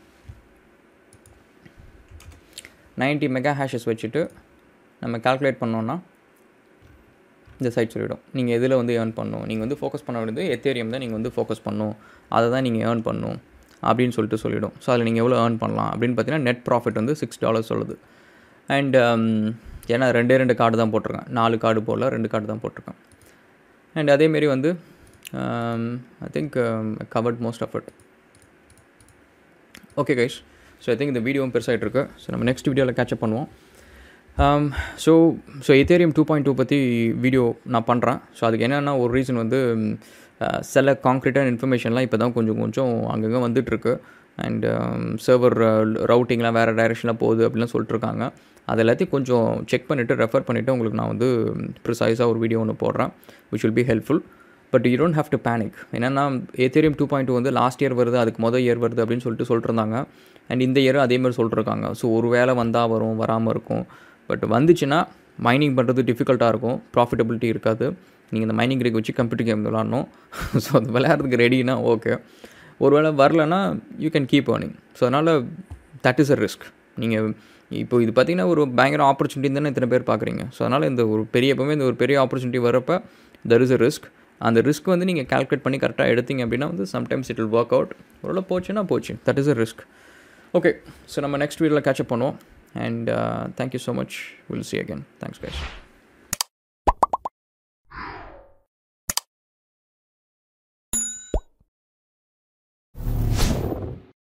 ninety megahashes வச்சுட்டு நம்ம கால்குலேட் பண்ணோன்னா இந்த சைட் சொல்லிவிடும் நீங்கள் எதில் வந்து ஏர்ன் பண்ணணும் நீங்கள் வந்து ஃபோக்கஸ் பண்ண வேண்டியது எத்தேரியம் தான் நீங்கள் வந்து ஃபோக்கஸ் பண்ணணும் அதை தான் நீங்கள் ஏர்ன் பண்ணணும் அப்படின்னு சொல்லிட்டு சொல்லிவிடும் ஸோ அதில் நீங்கள் எவ்வளோ ஏர்ன் பண்ணலாம் அப்படின்னு பார்த்தீங்கன்னா நெட் ப்ராஃபிட் வந்து சிக்ஸ் டாலர்ஸ் சொல்லுது அண்ட் ஏன்னா ரெண்டே ரெண்டு கார்டு தான் போட்டிருக்கேன் நாலு கார்டு போடல ரெண்டு கார்டு தான் போட்டிருக்கேன் அண்ட் அதேமாரி வந்து I think covered most of it okay guys so I think இந்த வீடியோவும் பெருசாகிட்டு இருக்கு ஸோ நம்ம நெக்ஸ்ட் வீடியோவில் கேட்சப் பண்ணுவோம் so so Ethereum two point two பற்றி வீடியோ நான் பண்ணுறேன் ஸோ அதுக்கு என்னென்னா ஒரு ரீசன் வந்து சில காங்க்ரீட்டான இன்ஃபர்மேஷன்லாம் இப்போ தான் கொஞ்சம் கொஞ்சம் அங்கங்கே வந்துட்டுருக்கு அண்ட் சர்வர் ரவுட்டிங்லாம் வேறு டைரெக்ஷனில் போகுது அப்படிலாம் சொல்லிட்டுருக்காங்க அது எல்லாத்தையும் கொஞ்சம் செக் பண்ணிவிட்டு ரெஃபர் பண்ணிவிட்டு உங்களுக்கு நான் வந்து ப்ரிசைஸாக ஒரு வீடியோ ஒன்று போடுறேன் which will be helpful but you don't have to panic என்னென்னா ஏத்தேரியம் டூ பாயிண்ட் டூ வந்து லாஸ்ட் இயர் வருது அதுக்கு மொதல் இயர் வருது அப்படின்னு சொல்லிட்டு சொல்லிட்டுருந்தாங்க அண்ட் இந்த இயரும் அதேமாதிரி சொல்லிட்டுருக்காங்க ஸோ ஒரு வேளை வந்தால் வரும் வராமல் இருக்கும் பட் வந்துச்சுன்னா மைனிங் பண்ணுறது டிஃபிகல்ட்டாக இருக்கும் ப்ராஃபிட்டபிலிட்டி இருக்காது நீங்கள் இந்த மைனிங் ரேக் வச்சு கம்ப்யூட்டர் கேம் விளாட்ணும் ஸோ அது விளையாடுறதுக்கு ரெடினா ஓகே ஒருவேளை வரலன்னா you can keep earning so அதனால் தட் இஸ் அ ரிஸ்க் நீங்கள் இப்போ இது பார்த்தீங்கன்னா ஒரு பயங்கர ஆப்பர்ச்சுனிட்டி தானே இத்தனை பேர் பார்க்குறீங்க ஸோ அதனால் இந்த ஒரு பெரிய எப்பவுமே இந்த ஒரு பெரிய ஆப்பர்ச்சுனிட்டி வரப்போ தெர் இஸ் அ ரிஸ்க் அந்த ரிஸ்க் வந்து நீங்கள் கால்குலேட் பண்ணி கரெக்டாக எடுத்தீங்க அப்படின்னா வந்து sometimes it will work out ஒரு போச்சுன்னா போச்சு that is a risk okay so நம்ம நெக்ஸ்ட் வீடியோவில் கேட்சப் பண்ணுவோம் and thank you so much will see again thanks guys